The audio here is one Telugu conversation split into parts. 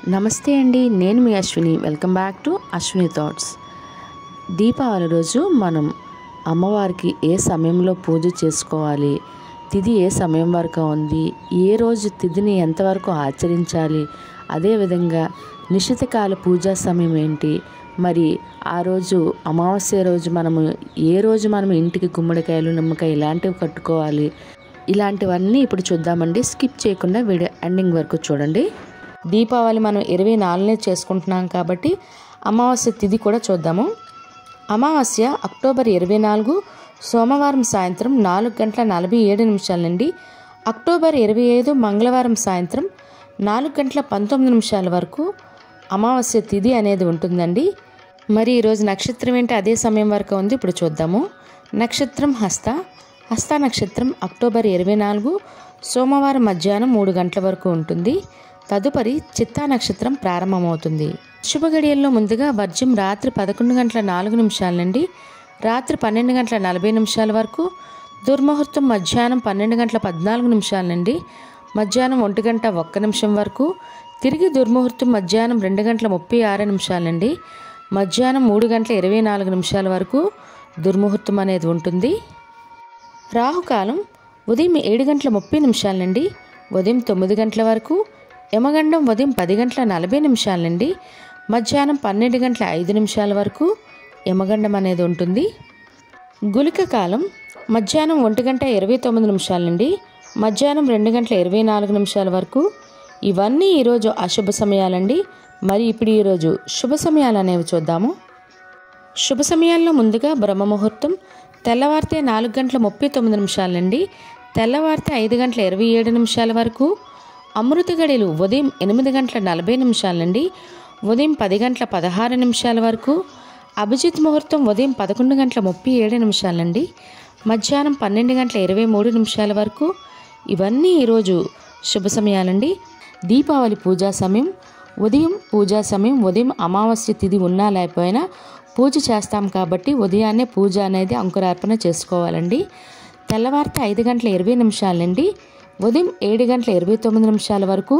నమస్తే అండి నేను మీ Ashwini welcome back to Ashwini thoughts Deepavali రోజు మనం అమ్మవారికి ఏ సమయంలో పూజ చేసుకోవాలి తిథి ఏ సమయం వరకు ఉంది ఏ రోజు తిథిని ఎంతవరకు ఆచరించాలి అదేవిధంగా నిశితకాల పూజా సమయం ఏంటి మరి ఆ రోజు అమావాస్య రోజు మనము ఏ రోజు మనం ఇంటికి గుమ్మడికాయలు నిమ్మకాయ ఇలాంటివి కట్టుకోవాలి ఇలాంటివన్నీ ఇప్పుడు చూద్దామండి స్కిప్ చేయకుండా వీడియో ఎండింగ్ వరకు చూడండి దీపావళి మనం ఇరవై నాలుగునే చేసుకుంటున్నాం కాబట్టి అమావాస్య తిథి కూడా చూద్దాము అమావాస్య అక్టోబర్ ఇరవై నాలుగు సోమవారం సాయంత్రం నాలుగు గంటల నలభై ఏడు నిమిషాల నుండి అక్టోబర్ ఇరవై ఐదు మంగళవారం సాయంత్రం నాలుగు గంటల పంతొమ్మిది నిమిషాల వరకు అమావాస్య తిథి అనేది ఉంటుందండి మరి ఈరోజు నక్షత్రం ఏంటి అదే సమయం వరకు ఉంది ఇప్పుడు చూద్దాము నక్షత్రం హస్త హస్త నక్షత్రం అక్టోబర్ ఇరవై నాలుగు సోమవారం మధ్యాహ్నం మూడు గంటల వరకు ఉంటుంది తదుపరి చిత్తా నక్షత్రం ప్రారంభమవుతుంది శుభ గడియల్లో ముందుగా వర్జ్యం రాత్రి పదకొండు గంటల నాలుగు నిమిషాల నుండి రాత్రి పన్నెండు గంటల నలభై నిమిషాల వరకు దుర్ముహూర్తం మధ్యాహ్నం పన్నెండు గంటల పద్నాలుగు నిమిషాల నుండి మధ్యాహ్నం ఒంటి గంట ఒక్క నిమిషం వరకు తిరిగి దుర్ముహూర్తం మధ్యాహ్నం రెండు గంటల ముప్పై ఆరు నిమిషాల నుండి మధ్యాహ్నం మూడు గంటల ఇరవై నాలుగు నిమిషాల వరకు దుర్ముహూర్తం అనేది ఉంటుంది రాహుకాలం ఉదయం ఏడు గంటల ముప్పై నిమిషాల నుండి ఉదయం తొమ్మిది గంటల వరకు యమగండం ఉదయం పది గంటల నలభై నిమిషాల నుండి మధ్యాహ్నం పన్నెండు గంటల ఐదు నిమిషాల వరకు యమగండం అనేది ఉంటుంది గులిక కాలం మధ్యాహ్నం ఒంటి గంట ఇరవై తొమ్మిది నిమిషాల నుండి మధ్యాహ్నం రెండు గంటల ఇరవై నాలుగు నిమిషాల వరకు ఇవన్నీ ఈరోజు అశుభ సమయాలండి మరి ఇప్పుడు ఈరోజు శుభ సమయాలు అనేవి చూద్దాము శుభ సమయాల్లో ముందుగా బ్రహ్మ ముహూర్తం తెల్లవారితే నాలుగు గంటల ముప్పై తొమ్మిది నిమిషాల నుండి తెల్లవారితే ఐదు గంటల ఇరవై ఏడు నిమిషాల వరకు అమృత గడియలు ఉదయం ఎనిమిది గంటల నలభై నిమిషాల నుండి ఉదయం పది గంటల పదహారు నిమిషాల వరకు అభిజిత్ ముహూర్తం ఉదయం పదకొండు గంటల ముప్పై ఏడు నిమిషాల నుండి మధ్యాహ్నం పన్నెండు గంటల ఇరవై మూడు నిమిషాల వరకు ఇవన్నీ ఈరోజు శుభ సమయాలండి దీపావళి పూజా సమయం ఉదయం పూజా సమయం ఉదయం అమావాస్య తిథి ఉన్నా లేకపోయినా పూజ చేస్తాం కాబట్టి ఉదయాన్నే పూజ అనేది అంకురార్పణ చేసుకోవాలండి తెల్లవారితే ఐదు గంటల ఇరవై నిమిషాల నుండి ఉదయం ఏడు గంటల ఇరవై తొమ్మిది నిమిషాల వరకు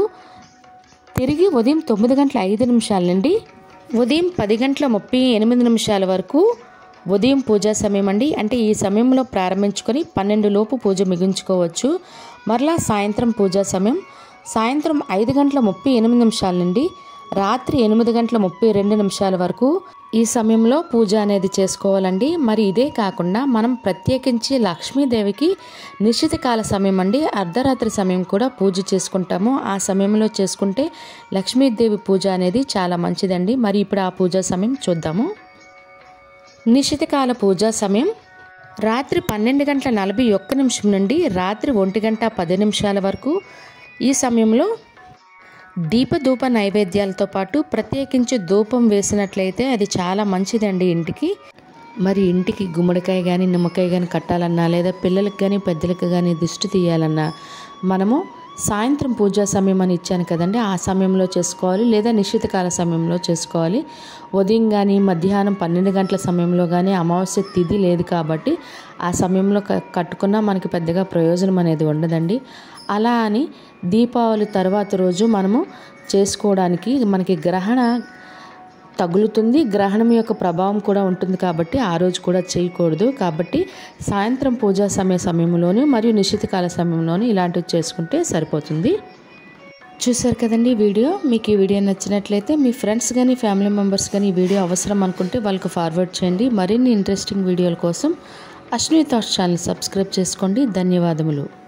తిరిగి ఉదయం తొమ్మిది గంటల ఐదు నిమిషాల నుండి ఉదయం పది గంటల ముప్పై ఎనిమిది నిమిషాల వరకు ఉదయం పూజా సమయం అండి అంటే ఈ సమయంలో ప్రారంభించుకొని పన్నెండు లోపు పూజ ముగించుకోవచ్చు మరలా సాయంత్రం పూజా సమయం సాయంత్రం ఐదు గంటల ముప్పై ఎనిమిది నిమిషాల నుండి రాత్రి ఎనిమిది గంటల ముప్పై రెండు నిమిషాల వరకు ఈ సమయంలో పూజ అనేది చేసుకోవాలండి మరి ఇదే కాకుండా మనం ప్రత్యేకించి లక్ష్మీదేవికి నిశ్చిత కాల సమయం అండి అర్ధరాత్రి సమయం కూడా పూజ చేసుకుంటాము ఆ సమయంలో చేసుకుంటే లక్ష్మీదేవి పూజ అనేది చాలా మంచిదండి మరి ఇప్పుడు ఆ పూజా సమయం చూద్దాము నిశితకాల పూజా సమయం రాత్రి పన్నెండు గంటల నలభై ఒక్క నిమిషం నుండి రాత్రి ఒంటి గంట పది నిమిషాల వరకు ఈ సమయంలో దీపధూప నైవేద్యాలతో పాటు ప్రత్యేకించి ధూపం వేసినట్లయితే అది చాలా మంచిదండి ఇంటికి మరి ఇంటికి గుమ్మడికాయ కానీ నిమ్మకాయ కానీ కట్టాలన్నా లేదా పిల్లలకు కానీ పెద్దలకు కానీ దిష్టి తీయాలన్నా మనము సాయంత్రం పూజా సమయం అని ఇచ్చాను కదండి ఆ సమయంలో చేసుకోవాలి లేదా నిశ్చితకాల సమయంలో చేసుకోవాలి ఉదయం కానీ మధ్యాహ్నం పన్నెండు గంటల సమయంలో కానీ అమావాస్య తిథి లేదు కాబట్టి ఆ సమయంలో కట్టుకున్నా మనకి పెద్దగా ప్రయోజనం అనేది ఉండదండి అలా అని దీపావళి తర్వాత రోజు మనము చేసుకోవడానికి మనకి గ్రహణ తగులుతుంది గ్రహణం యొక్క ప్రభావం కూడా ఉంటుంది కాబట్టి ఆ రోజు కూడా చేయకూడదు కాబట్టి సాయంత్రం పూజా సమయ సమయంలోను మరియు నిశ్చితకాల సమయంలోను ఇలాంటివి చేసుకుంటే సరిపోతుంది చూసారు కదండి వీడియో మీకు ఈ వీడియో నచ్చినట్లయితే మీ ఫ్రెండ్స్ కానీ ఫ్యామిలీ మెంబర్స్ కానీ ఈ వీడియో అవసరం అనుకుంటే వాళ్ళకి ఫార్వర్డ్ చేయండి మరిన్ని ఇంట్రెస్టింగ్ వీడియోల కోసం అశ్విని థాట్స్ ఛానల్ సబ్స్క్రైబ్ చేసుకోండి ధన్యవాదములు